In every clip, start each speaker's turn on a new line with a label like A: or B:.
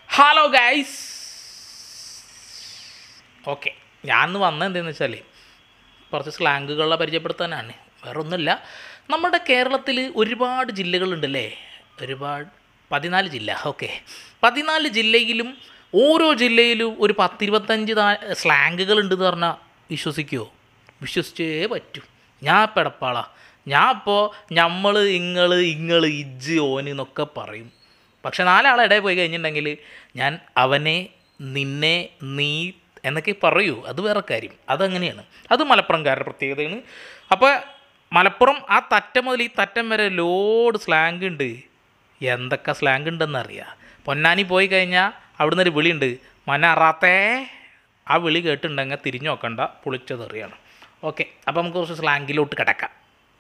A: hello guys okay ഞാൻ ഇന്ന് വന്നത് എന്തെന്ന് വെച്ചാൽ കുറച്ച് സ്ലാങ്ങുകളെ പരിചയപ്പെടുത്താനാണ് വേറെ ഒന്നുമില്ല നമ്മുടെ കേരളത്തിൽ ഒരുപാട് ജില്ലകളുണ്ടല്ലേ ഒരുപാട് പതിനാല് ജില്ല ഓക്കെ പതിനാല് ജില്ലയിലും ഓരോ ജില്ലയിലും ഒരു പത്തിരുപത്തഞ്ച് താ സ്ലാങ്ങുകൾ ഉണ്ടെന്ന് പറഞ്ഞാൽ വിശ്വസിക്കുമോ വിശ്വസിച്ചേ പറ്റൂ ഞാൻ പെടപ്പാളാ ഞാൻ ഇപ്പോൾ ഞമ്മൾ ഇങ്ങള് ഇങ്ങള് ഇജ്ജ് ഓന് എന്നൊക്കെ പറയും പക്ഷെ നാലാളെ ഇടയിൽ പോയി കഴിഞ്ഞിട്ടുണ്ടെങ്കിൽ ഞാൻ അവനെ നിന്നെ നീ എന്നൊക്കെ പറയൂ അത് വേറെ കാര്യം അതങ്ങനെയാണ് അത് മലപ്പുറംകാരുടെ പ്രത്യേകതയാണ് അപ്പോൾ മലപ്പുറം ആ തറ്റം മുതൽ ഈ തറ്റം വരെ ലോഡ് സ്ലാങ് ഉണ്ട് എന്തൊക്കെ സ്ലാങ് ഉണ്ടെന്നറിയാം പൊന്നാനി പോയി കഴിഞ്ഞാൽ അവിടുന്ന് ഒരു വിളിയുണ്ട് മന അറാത്തേ ആ വിളി കേട്ടിട്ടുണ്ടെങ്കിൽ തിരിഞ്ഞു നോക്കണ്ട പൊളിച്ചതെറിയാണ് ഓക്കെ അപ്പോൾ നമുക്ക് കുറച്ച് സ്ലാങ്ങിലോട്ട് കിടക്കാം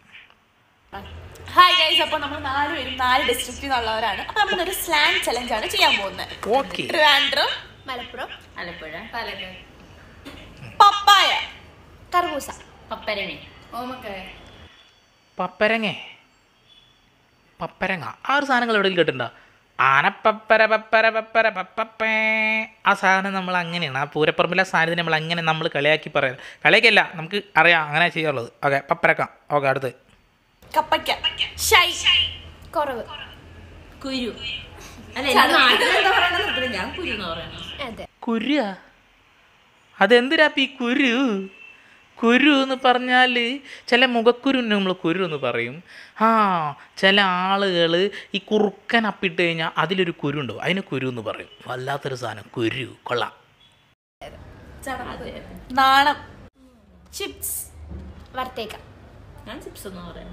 B: ഹായ് ഗൈസ് അപ്പോൾ നമ്മൾ നാല് പേരും നാല് ഡിസ്ട്രിക്റ്റിൽ നിന്നുള്ളവരാണ് അപ്പോൾ നമ്മൾ ഒരു സ്ലാങ് ചലഞ്ച് ആണ് ചെയ്യാൻ പോകുന്നത്
A: ഓക്കെ
B: ട്രിവാൻഡ്രം
C: മലപ്പുറം
D: ആലപ്പുഴ
C: പാലക്കാട്
B: പപ്പായ
C: കർമൂസ
D: പപ്പരമി
C: ഓമക്കായ
A: പപ്പരങ്ങേ പപ്പരങ്ങ ആ ഒരു സാധനങ്ങൾ എവിടെയും കേട്ടിട്ടുണ്ടോ ആനപ്പപ്പര പപ്പര പപ്പര പപ്പപ്പേ ആ സാധനം നമ്മൾ അങ്ങനെയാണ് ആ പൂരപ്പറമ്പിലെ സാധനത്തിന് നമ്മൾ അങ്ങനെ നമ്മൾ കളിയാക്കി പറയാം കളിയാക്കിയല്ല നമുക്ക് അറിയാം അങ്ങനെ ചെയ്യാറുള്ളത് ഓക്കെ പപ്പരക്ക ഓക്കെ അടുത്ത്
B: കപ്പയ്ക്ക ഷൈ
C: കുറവ്
D: കുരു അല്ല എന്റെ നാട്ടിലെന്താ പറയണെന്ന് ഞാൻ കുരു എന്ന് പറയണം
C: അതെ
A: കുരുവാ അതെന്തിനാപ്പ ഈ കുരു കുരു എന്ന് പറഞ്ഞാൽ ചില മുഖക്കുരുവിന് നമ്മൾ കുരു എന്ന് പറയും ആ ചില ആളുകൾ ഈ കുറുക്കൻ അപ്പിട്ട് കഴിഞ്ഞാൽ അതിലൊരു കുരു ഉണ്ടാവും അതിന് കുരു എന്ന് പറയും വല്ലാത്തൊരു സാധനം കുരു കൊള്ളാം
B: നാണം ചിപ്സ്
C: വറുത്തേക്ക
D: ഞാൻ ചിപ്സ് എന്ന് പറയണം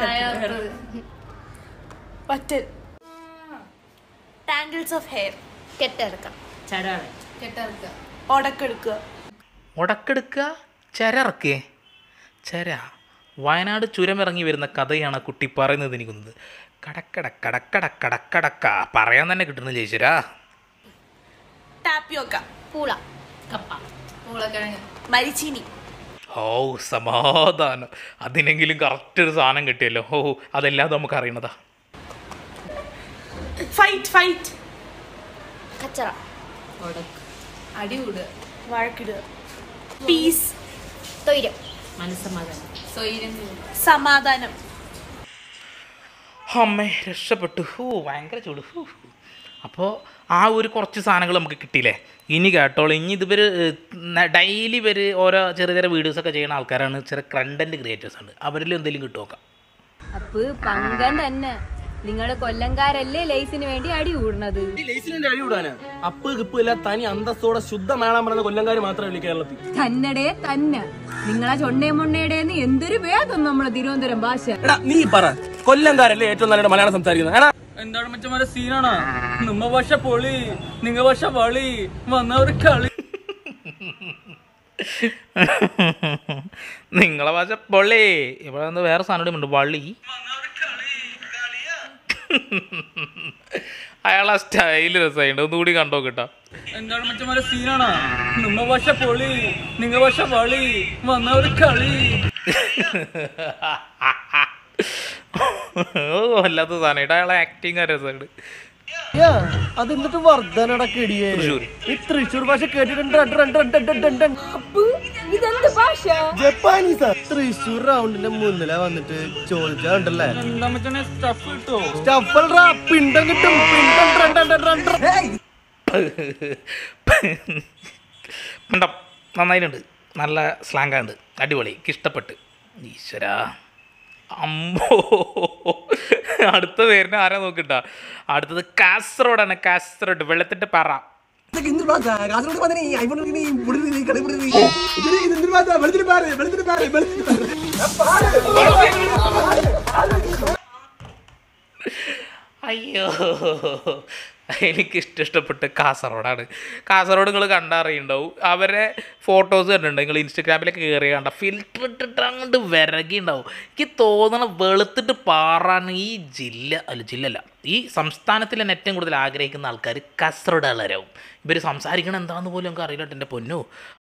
B: വറ്റൽ ടാങ്കിൾസ് ഓഫ് ഹെയർ
C: കെട്ടിറക്കാം
D: ചടാള
B: ഒടക്കെടുക്കുക
A: ഉടക്കെടുക്കുക ചെരറക്കേ ചെര വയനാട് ചുരമിറങ്ങി വരുന്ന കഥയാണ് ആ കുട്ടി പറയുന്നത് എനിക്ക് തോന്നുന്നത് കടക്കട കടക്കട കടക്കടക്ക പറയാൻ തന്നെ കിട്ടുന്നു ചേച്ചിരാ
B: ടാപ്പിയോക്ക
C: പൂള
D: കപ്പ
B: മരിച്ചീനി
A: ഓ സമാധാനം അതിനെങ്കിലും കറക്റ്റ് ഒരു സാധനം കിട്ടിയല്ലോ ഓ അതെല്ലാം നമുക്ക് അറിയണതാ
B: ഫൈറ്റ് ഫൈറ്റ്
C: കച്ചറ
D: ഒടക്ക്
B: അടികൂടുക വഴക്കിടുക പീസ്
C: തൊയ്രം
D: മനസ്സമാധാനം
B: സമാധാനം
A: അമ്മേ രക്ഷപ്പെട്ടു ഹൂ ഭയങ്കര ചൂട് ഹൂ അപ്പോൾ ആ ഒരു കുറച്ച് സാധനങ്ങൾ നമുക്ക് കിട്ടിയില്ലേ ഇനി കേട്ടോളൂ ഇനി ഇതുവർ ഡെയിലി ഇവർ ഓരോ ചെറിയ ചെറിയ വീഡിയോസൊക്കെ ചെയ്യുന്ന ആൾക്കാരാണ് ചെറിയ കണ്ടൻറ് ക്രിയേറ്റേഴ്സ് ഉണ്ട് അവരിൽ എന്തെങ്കിലും കിട്ടും നോക്കാം
E: അപ്പ് പങ്കൻ തന്നെ നിങ്ങള് കൊല്ലംകാരല്ലേ ലൈസിന് വേണ്ടി അടി കൂടണത്
F: ലേസിന്റെ അടി വിടാനാ അപ്പ് കിപ്പ് ഇല്ല തനി അന്തസ്സോടെ ശുദ്ധ മേളാൻ പറയുന്ന കൊല്ലംകാര് മാത്രമേ ഉള്ളൂ കേരളത്തിൽ
E: തന്നടേ തന്നെ നിങ്ങളെ ചൊണ്ണേ മൊണ്ണയുടേന്ന് എന്തൊരു വേദം നമ്മളെ തിരുവനന്തപുരം ഭാഷ
F: എടാ നീ പറ കൊല്ലംകാരല്ലേ ഏറ്റവും നല്ലത് മലയാളം സംസാരിക്കുന്നത് എടാ എന്താണ് മറ്റേ സീനാണ് നമ്മ ഭാഷ പൊളി നിങ്ങ ഭാഷ വളി വന്നവർ കളി
A: നിങ്ങളെ ഭാഷ പൊള്ളി ഇവിടെ നിന്ന് വേറെ സാധനം ഉണ്ട് വള്ളി അയാളെ സ്റ്റൈൽ രസമായിട്ടുണ്ട് ഒന്നുകൂടി കണ്ടോ കേട്ടോ
F: എന്താണ് മറ്റേ സീനാണ് നമ്മ ഭാഷ പൊളി നിങ്ങ ഭാഷ വളി വന്നവർ കളി
A: ഓ വല്ലാത്ത സാധനം അയാളെ ആക്ടിങ് രസമുണ്ട്
F: അത് എന്നിട്ട് വർദ്ധനടക്കിടിയേ
A: തൃശ്ശൂർ
F: ഈ തൃശ്ശൂർ ഭാഷ കേട്ടിട്ടുണ്ട്
E: ഇതെന്ത് ഭാഷ
F: ജപ്പാനീസാ തൃശ്ശൂർ റൗണ്ടിന്റെ മുന്നിലെ വന്നിട്ട് ചോദിച്ചാണ്ടല്ലേ സ്റ്റഫ് കിട്ടോ സ്റ്റഫൽറാ പിണ്ടം കിട്ടും പിണ്ടം ട്രണ്ടൻ ട്രണ്ടൻ
A: മണ്ടം നന്നായിട്ടുണ്ട് നല്ല സ്ലാങ്കാണ്ട് അടിപൊളി എനിക്ക് ഇഷ്ടപ്പെട്ട് ഈശ്വരാ അമ്മോ അടുത്ത പേരിന് ആരാ നോക്കിട്ടാ അടുത്തത് കാസർഗോഡാണ് കാസർഗോഡ് വെള്ളത്തിൻ്റെ പറ അയ്യോ എനിക്ക് ഇഷ്ടം ഇഷ്ടപ്പെട്ട് കാസർഗോഡാണ് കാസർഗോഡ് നിങ്ങൾ കണ്ടറിയുണ്ടാവും അവരെ ഫോട്ടോസ് കണ്ടിട്ടുണ്ട് നിങ്ങൾ ഇൻസ്റ്റഗ്രാമിലൊക്കെ കയറി കണ്ട ഫിൽറ്റർ ഇട്ടിട്ട് അങ്ങോട്ട് വിരകി ഉണ്ടാവും എനിക്ക് തോന്നണ വെളുത്തിട്ട് പാറാണ് ഈ ജില്ല അല്ല ജില്ല അല്ല ഈ സംസ്ഥാനത്തിൽ തന്നെ ഏറ്റവും കൂടുതൽ ആഗ്രഹിക്കുന്ന ആൾക്കാർ കാസർഗോഡ് ആളരാവും ഇവർ സംസാരിക്കണം എന്താണെന്ന് പോലും നമുക്ക് അറിയില്ല എൻ്റെ പൊന്നു